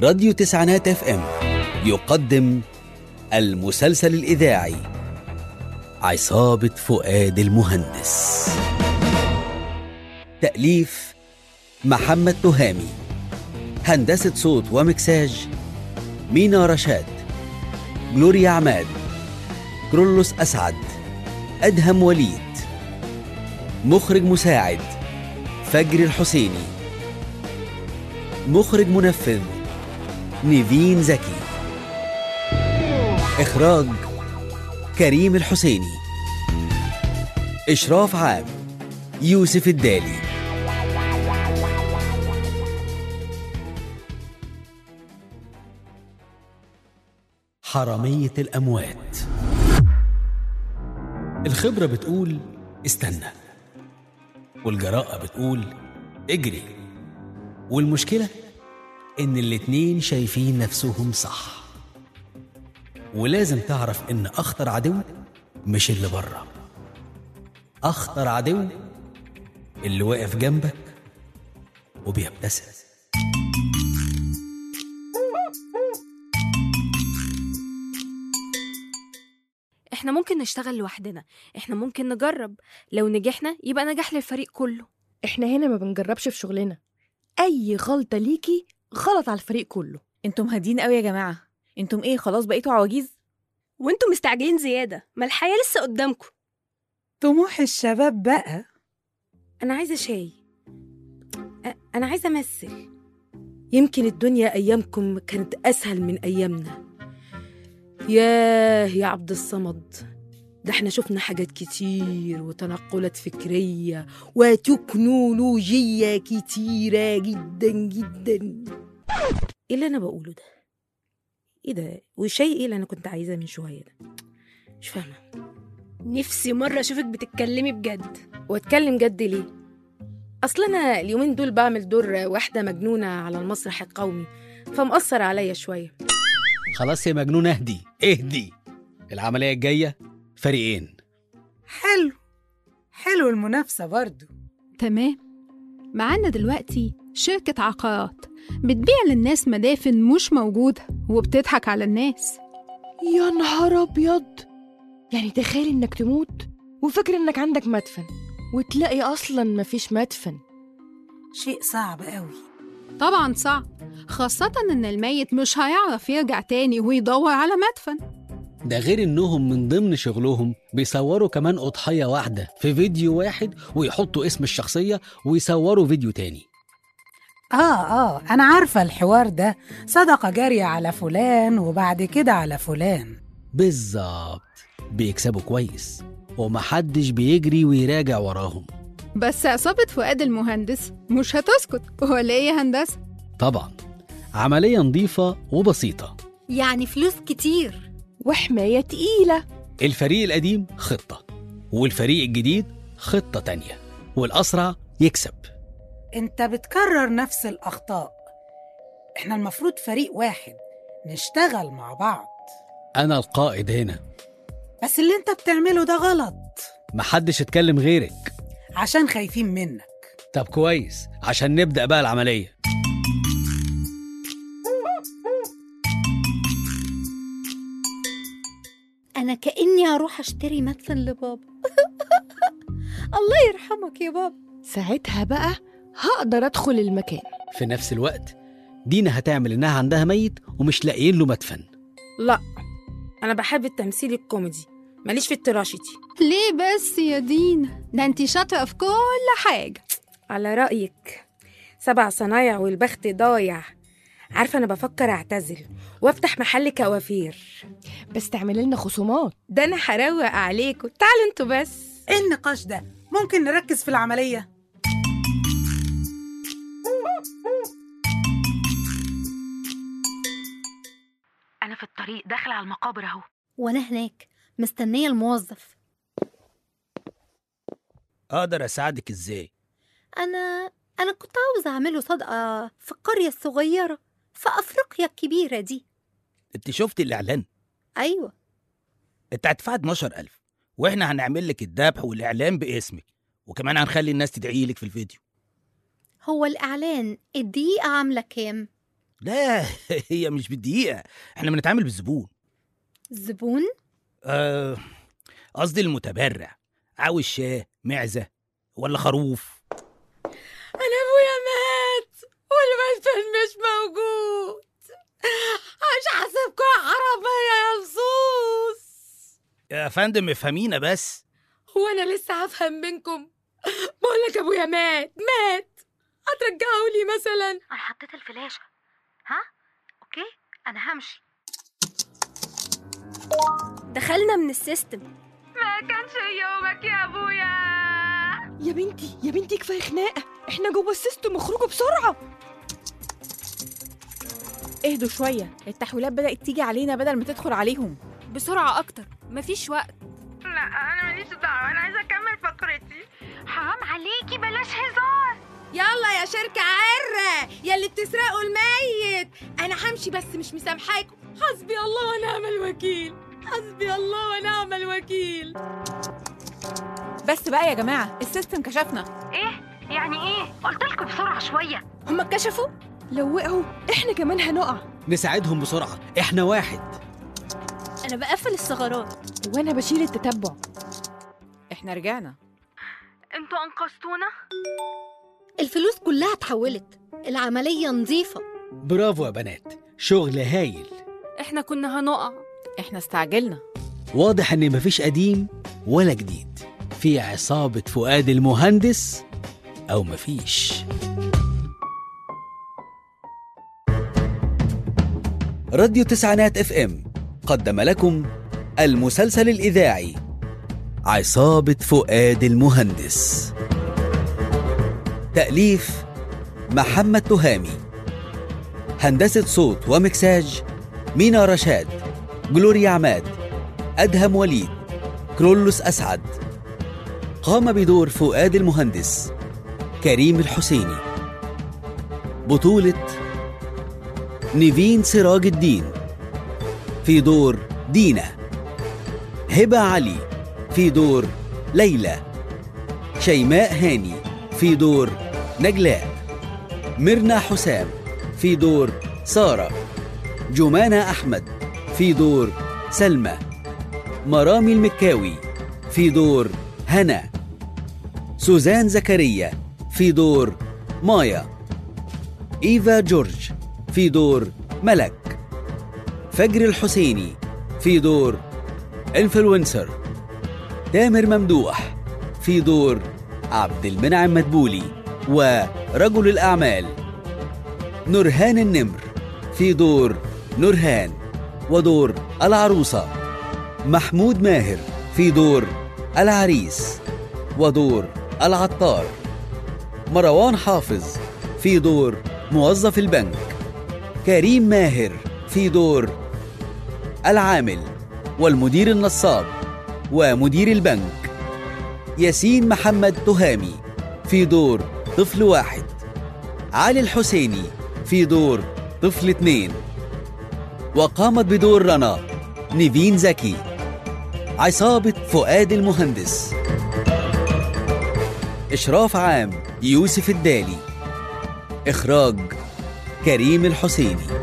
راديو تسعينات اف ام يقدم المسلسل الإذاعي عصابة فؤاد المهندس تأليف محمد تهامي هندسة صوت ومكساج مينا رشاد جلوريا عماد كرولوس أسعد أدهم وليد مخرج مساعد فجر الحسيني مخرج منفذ نيفين زكي إخراج كريم الحسيني إشراف عام يوسف الدالي حرامية الأموات الخبرة بتقول استنى والجراءة بتقول اجري والمشكلة إن الاتنين شايفين نفسهم صح ولازم تعرف إن أخطر عدو مش اللي بره أخطر عدو اللي واقف جنبك وبيبتسم احنا ممكن نشتغل لوحدنا احنا ممكن نجرب لو نجحنا يبقى نجاح للفريق كله احنا هنا ما بنجربش في شغلنا اي غلطه ليكي غلط على الفريق كله انتم هادين قوي يا جماعه انتم ايه خلاص بقيتوا عواجيز وانتوا مستعجلين زيادة ما الحياة لسه قدامكم طموح الشباب بقى انا عايزة شاي أ- انا عايزة امثل يمكن الدنيا أيامكم كانت أسهل من أيامنا ياه يا عبد الصمد ده احنا شفنا حاجات كتير وتنقلات فكرية وتكنولوجية كتيرة جدا جدا ايه اللي انا بقوله ده ايه ده والشيء ايه اللي انا كنت عايزاه من شوية ده مش فاهمة نفسي مرة اشوفك بتتكلمي بجد واتكلم جد ليه اصل انا اليومين دول بعمل دور واحدة مجنونة على المسرح القومي فمأثر عليا شوية خلاص يا مجنون اهدي اهدي العملية الجاية فريقين حلو حلو المنافسة برضو تمام معانا دلوقتي شركة عقارات بتبيع للناس مدافن مش موجودة وبتضحك على الناس يا نهار ابيض يعني تخيل انك تموت وفاكر انك عندك مدفن وتلاقي اصلا مفيش مدفن شيء صعب قوي طبعا صعب خاصة إن الميت مش هيعرف يرجع تاني ويدور على مدفن ده غير انهم من ضمن شغلهم بيصوروا كمان اضحيه واحده في فيديو واحد ويحطوا اسم الشخصيه ويصوروا فيديو تاني آه آه أنا عارفة الحوار ده صدقة جارية على فلان وبعد كده على فلان بالظبط بيكسبوا كويس ومحدش بيجري ويراجع وراهم بس عصابة فؤاد المهندس مش هتسكت ولا إيه يا هندسة طبعا عمليه نظيفه وبسيطه يعني فلوس كتير وحمايه تقيله الفريق القديم خطه والفريق الجديد خطه تانية والاسرع يكسب أنت بتكرر نفس الأخطاء إحنا المفروض فريق واحد نشتغل مع بعض انا القائد هنا بس اللي أنت بتعمله ده غلط محدش اتكلم غيرك عشان خايفين منك طب كويس عشان نبدا بقى العمليه أنا كأني هروح أشتري مدفن لبابا الله يرحمك يا بابا ساعتها بقى هقدر ادخل المكان في نفس الوقت دينا هتعمل انها عندها ميت ومش لاقيين له مدفن لا أنا بحب التمثيل الكوميدي ماليش في التراشيتي ليه بس يا دينا ده انتي شاطرة في كل حاجة على رأيك سبع صنايع والبخت ضايع عارفة أنا بفكر أعتزل وأفتح محل كوافير بس تعمل لنا خصومات ده أنا هروق عليكم تعالوا انتوا بس إيه النقاش ده؟ ممكن نركز في العملية؟ انا في الطريق داخلة على المقابر اهو وأنا هناك مستنية الموظف اقدر اساعدك ازاي أنا أنا كنت عاوزة أعمله صدقة في القرية الصغيرة في أفريقيا الكبيرة دي انت شفت الاعلان أيوة انت هتدفع 12000 واحنا هنعمل لك الذبح والاعلان باسمك وكمان هنخلي الناس تدعي لك في الفيديو هو الإعلان الدقيقة عاملة كام؟ لا هي مش بالدقيقه احنا بنتعامل بالزبون الزبون آه، قصدي المتبرع عاوز شاه معزه ولا خروف انا ابويا مات والمدفن مش موجود مش حاسبكم عربية يا لصوص يا فندم افهمينا بس هو انا لسه هفهم منكم بقول لك ابويا مات مات هترجعوا لي مثلا انا حطيت الفلاشة ها اوكي انا همشي دخلنا من السيستم ما كانش يومك يا ابويا يا بنتي يا بنتي كفايه خناقه احنا جوه السيستم اخرجوا بسرعه اهدوا شويه التحويلات بدات تيجي علينا بدل ما تدخل عليهم بسرعة أكتر مفيش وقت لا انا ماليش دعوه انا عايزه اكمل فقرتي حرام عليكي بلاش هزار يلا يا شركة عرة يا اللي بتسرقوا الميت أنا همشي بس مش مسامحاكم حسبي الله ونعم الوكيل حسبي الله ونعم الوكيل بس بقى يا جماعه السيستم كشفنا ايه يعني ايه قلت لكم بسرعة شوية هما اتكشفوا لو وقعوا احنا كمان هنقع نساعدهم بسرعة احنا واحد أنا بقفل الثغرات وانا بشيل التتبع احنا رجعنا انتوا أنقذتونا الفلوس كلها اتحولت العملية نظيفة برافو يا بنات شغل هايل احنا كنا هنقع احنا استعجلنا واضح ان مفيش قديم ولا جديد في عصابة فؤاد المهندس او مفيش راديو تسعينات اف ام قدم لكم المسلسل الاذاعي عصابة فؤاد المهندس تأليف محمد تهامي هندسة صوت ومكساج مينا رشاد جلوريا عماد أدهم وليد كرولوس أسعد قام بدور فؤاد المهندس كريم الحسيني بطولة نيفين سراج الدين في دور دينا هبة علي في دور ليلى شيماء هاني في دور نجلاء ميرنا حسام في دور سارة جمانة أحمد في دور سلمى مرامي المكاوي في دور هنا سوزان زكريا في دور مايا إيفا جورج في دور ملك فجر الحسيني في دور انفلونسر تامر ممدوح في دور عبد المنعم مدبولي ورجل الأعمال نورهان النمر في دور نورهان ودور العروسة محمود ماهر في دور العريس ودور العطار مروان حافظ في دور موظف البنك كريم ماهر في دور العامل والمدير النصاب ومدير البنك ياسين محمد تهامي في دور طفل واحد علي الحسيني في دور طفل اتنين وقامت بدور رنا نيفين زكي عصابة فؤاد المهندس إشراف عام يوسف الدالي إخراج كريم الحسيني